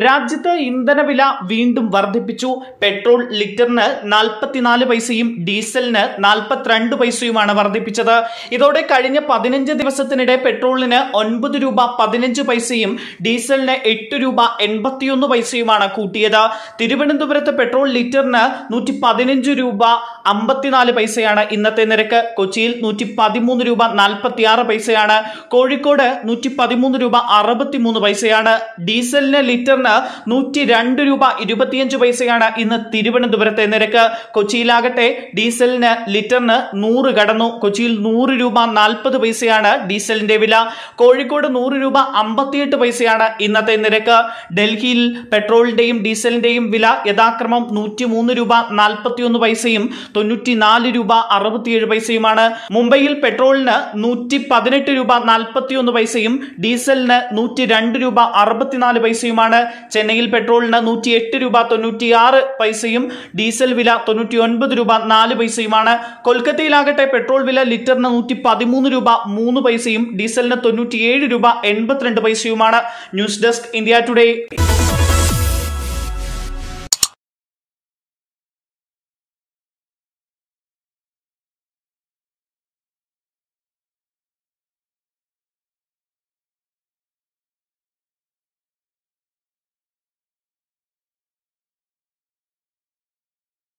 രാജ്യത്ത് ഇന്ധനവില വീണ്ടും വർദ്ധിപ്പിച്ചു പെട്രോൾ ലിറ്ററിന് നാൽപ്പത്തിനാല് പൈസയും ഡീസലിന് നാൽപ്പത്തിരണ്ട് പൈസയുമാണ് വർദ്ധിപ്പിച്ചത് ഇതോടെ കഴിഞ്ഞ പതിനഞ്ച് ദിവസത്തിനിടെ പെട്രോളിന് ഒൻപത് രൂപ പതിനഞ്ച് പൈസയും ഡീസലിന് എട്ട് രൂപ എൺപത്തിയൊന്ന് പൈസയുമാണ് കൂട്ടിയത് തിരുവനന്തപുരത്ത് പെട്രോൾ ലിറ്ററിന് നൂറ്റി പതിനഞ്ച് രൂപ അമ്പത്തിനാല് പൈസയാണ് ഇന്നത്തെ നിരക്ക് കൊച്ചിയിൽ നൂറ്റി പതിമൂന്ന് രൂപ നാൽപ്പത്തിയാറ് പൈസയാണ് കോഴിക്കോട് നൂറ്റി പതിമൂന്ന് രൂപ അറുപത്തിമൂന്ന് പൈസയാണ് ഡീസലിന് ലിറ്ററിന് നൂറ്റി രണ്ട് രൂപ ഇരുപത്തിയഞ്ച് പൈസയാണ് ഇന്ന് തിരുവനന്തപുരത്തെ നിരക്ക് കൊച്ചിയിലാകട്ടെ ഡീസലിന് ലിറ്ററിന് നൂറ് കടന്നു കൊച്ചിയിൽ നൂറ് രൂപ നാൽപ്പത് പൈസയാണ് ഡീസലിന്റെ വില കോഴിക്കോട് നൂറ് രൂപ അമ്പത്തിയെട്ട് പൈസയാണ് ഇന്നത്തെ നിരക്ക് ഡൽഹിയിൽ പെട്രോളിന്റെയും ഡീസലിന്റെയും വില യഥാക്രമം നൂറ്റി മൂന്ന് രൂപ നാൽപ്പത്തിയൊന്ന് പൈസയും തൊണ്ണൂറ്റിനാല് രൂപ അറുപത്തിയേഴ് പൈസയുമാണ് മുംബൈയിൽ പെട്രോളിന് നൂറ്റി പതിനെട്ട് രൂപ നാൽപ്പത്തിയൊന്ന് പൈസയും ഡീസലിന് നൂറ്റി രണ്ട് രൂപ അറുപത്തിനാല് പൈസയുമാണ് ചെന്നൈയിൽ പെട്രോളിന് നൂറ്റി എട്ട് രൂപ തൊണ്ണൂറ്റിയാറ് പൈസയും ഡീസൽ വില തൊണ്ണൂറ്റി ഒൻപത് രൂപ നാല് പൈസയുമാണ് കൊൽക്കത്തയിലാകട്ടെ പെട്രോൾ വില ലിറ്ററിന് നൂറ്റി പതിമൂന്ന് രൂപ മൂന്ന് പൈസയും ഡീസലിന് തൊണ്ണൂറ്റിയേഴ് രൂപ എൺപത്തിരണ്ട് പൈസയുമാണ് ന്യൂസ് ഡെസ്ക് ഇന്ത്യ ടുഡേ